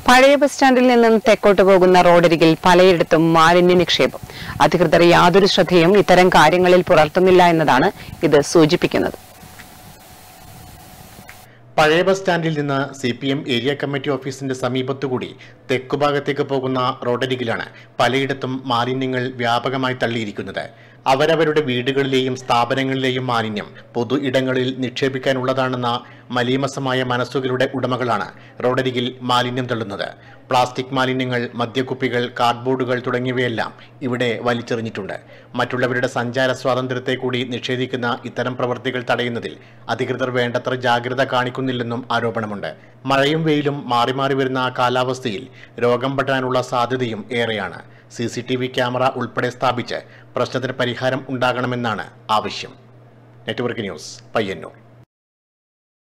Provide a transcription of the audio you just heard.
പഴയ ബസ് സ്റ്റാൻഡിൽ നിന്നും തെക്കോട്ട് പോകുന്ന റോഡരികിൽ പലയിടത്തും മാലിന്യ നിക്ഷേപം അധികൃതർ യാതൊരു ശ്രദ്ധയും ഇത്തരം കാര്യങ്ങളിൽ പുലർത്തുന്നില്ല എന്നതാണ് ഇത് സൂചിപ്പിക്കുന്നത് പഴയ ബസ് സ്റ്റാൻഡിൽ നിന്ന് C P M area committee ഓഫീസിന്റെ സമീപത്തുകൂടി തെക്കുഭാഗത്തേക്ക് പോകുന്ന റോഡരികിലാണ് പലയിടത്തും മാലിന്യങ്ങൾ വ്യാപകമായി തള്ളിയിരിക്കുന്നത് അവരവരുടെ വീടുകളിലെയും സ്ഥാപനങ്ങളിലെയും മാലിന്യം പൊതു ഇടങ്ങളിൽ നിക്ഷേപിക്കാനുള്ളതാണെന്ന മലീമസമായ മനസ്സുകളുടെ ഉടമകളാണ് റോഡരികിൽ മാലിന്യം തള്ളുന്നത് പ്ലാസ്റ്റിക് മാലിന്യങ്ങൾ മദ്യക്കുപ്പികൾ കാർഡ്ബോർഡുകൾ തുടങ്ങിയവയെല്ലാം ഇവിടെ വലിച്ചെറിഞ്ഞിട്ടുണ്ട് മറ്റുള്ളവരുടെ സഞ്ചാര സ്വാതന്ത്ര്യത്തെ കൂടി നിഷേധിക്കുന്ന ഇത്തരം പ്രവൃത്തികൾ തടയുന്നതിൽ അധികൃതർ വേണ്ടത്ര ജാഗ്രത കാണിക്കുന്നില്ലെന്നും ആരോപണമുണ്ട് മഴയും വെയിലും മാറി മാറി വരുന്ന കാലാവസ്ഥയിൽ രോഗം പറ്റാനുള്ള സാധ്യതയും ഏറെയാണ് C C T V camera ഉൾപ്പെടെ സ്ഥാപിച്ച് പ്രശ്നത്തിന് പരിഹാരം ഉണ്ടാകണമെന്നാണ് ആവശ്യം നെറ്റ്വർക്ക് ന്യൂസ് പയ്യന്നൂർ